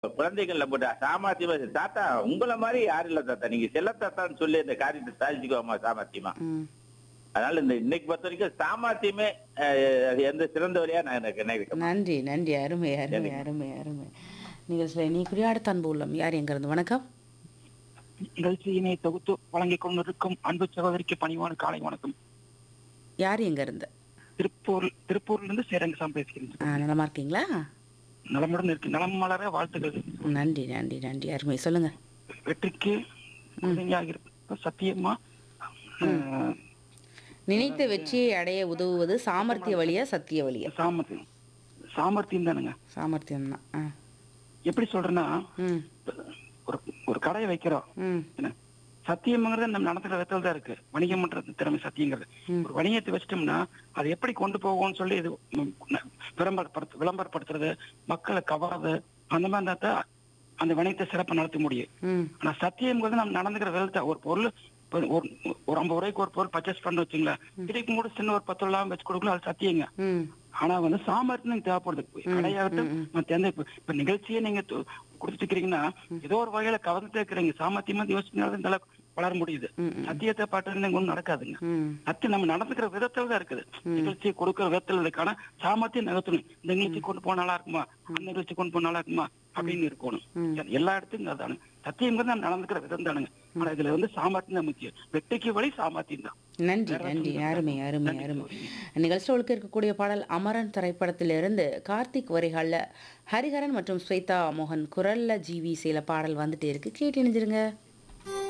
குழந்தைகள்ல போட்டு சாமர்த்தியமா தாத்தா உங்களை மாதிரி யாரும் இல்ல தாத்தா நீங்க செல்ல தாத்தான்னு சொல்லி இந்த காரியத்தை சாதிச்சுக்கோமா சாமர்த்தியமா ம் அதனால இந்த இன்னைக்கு பொறுத்த வரைக்கும் சாமர்த்தியமே அஹ், அது எந்த சிறந்த வழியா நான் எனக்கு நினைக்கிறேன் நன்றி நன்றி அருமை அருமை சரிங்க. அருமை அருமை நிகழ்ச்சியில் நீ குறியாட அன்பு உள்ளம் யார் எங்க இருந்து வணக்கம் நிகழ்ச்சியினை தொகுத்து வழங்கிக் கொண்டிருக்கும் அன்பு சகோதரிக்கு பணிவான காலை வணக்கம் யார் எங்க இருந்து திருப்பூர் திருப்பூர்ல இருந்து சேரங்கசாமி பேசுகிறேன் ஆ, நலமா இருக்கீங்களா நலமுடன் இருக்கு நலம் மலர வாழ்த்துக்கள் நன்றி நன்றி நன்றி அருமை சொல்லுங்க வெற்றிக்கு உதவியாக இருக்க சத்தியமா அஹ், நினைத்த வெற்றியை அடைய உதவுவது சாமர்த்திய வழியா சத்திய வழியா சாமர்த்தியம் சாமர்த்தியம் தானுங்க சாமர்த்தியம் தான் ஆ எப்படி சொல்றேன்னா ம் ஒரு ஒரு கடையை வைக்கிறோம் ம் என்ன சத்தியம்ங்கிறது நம்ம நடத்துற விதத்துல தான் இருக்கு வணிகம் பண்றது திறமை சத்தியங்கிறது ம். ஒரு வணிகத்தை வச்சிட்டோம்னா அது எப்படி கொண்டு போகும்னு சொல்லி இது ம், ந- விளம்பரப்படுத்து விளம்பரப்படுத்துறது மக்களை கவர்றது அந்த மாதிரி இருந்தா தான் அந்த வணிகத்தை சிறப்பா நடத்த முடியும் ம் ஆனா சத்தியம்ங்கிறது நம்ம நடந்துக்கிற விதத்தை ஒரு பொருள் இப்ப ஒரு ஒரு ஐம்பது ரூபாய்க்கு ஒரு பொருள் பர்ச்சேஸ் பண்ண வச்சுங்களேன் கிடைக்கும் கூட சின்ன ஒரு பத்து ரூபா வச்சு கொடுக்கலாம் அது சத்தியங்க ம் ஆனா வந்து சாமர்த்தியம் தேவைப்படுது கடையாகட்டும் மத்த எந்த இப்ப இப்ப நிகழ்ச்சியே நீங்க து- கொடுத்துட்டு இருக்கிறீங்கன்னா ஏதோ ஒரு வகையில கவர்ந்துட்டே இருக்கிறீங்க சாமர்த்தியமா யோசிச்சனால இந்த அளவுக்கு வளர முடியுது ம், சத்தியத்தை பாட்டு ஒன்றும் நடக்காதுங்க ம் சத்தியம் நம்ம நடந்துக்கிற விதத்துல தான் இருக்குது நிகழ்ச்சியை கொடுக்கிற விதத்துல இருக்கான சாமர்த்தியம் நகர்த்தணும் இந்த நிகழ்ச்சி கொண்டு போனா நல்லா இருக்குமா அந்த நிகழ்ச்சி கொண்டு போனா நல்லா இருக்குமா அப்படின்னு இருக்கணும் எல்லா இடத்துக்கும் அதானு சத்தியங்கிறது நம்ம நடந்துக்கிற விதம் தானுங்க ஆனா இதுல வந்து சாமர்த்தியம் தான் முக்கியம் வெற்றிக்கு வழி சாமர்த்தியம் தான் நன்றி நன்றி அருமை அருமை அருமை நிகழ்ச்சிகளுக்கு இருக்கக்கூடிய பாடல் அமரன் திரைப்படத்திலிருந்து கார்த்திக் வரிகள்ல ஹரிஹரன் மற்றும் ஸ்வேதா மோகன் குரல்ல ஜிவி சில பாடல் வந்துட்டே இருக்கு கேட்டு இணைஞ்சிருங்க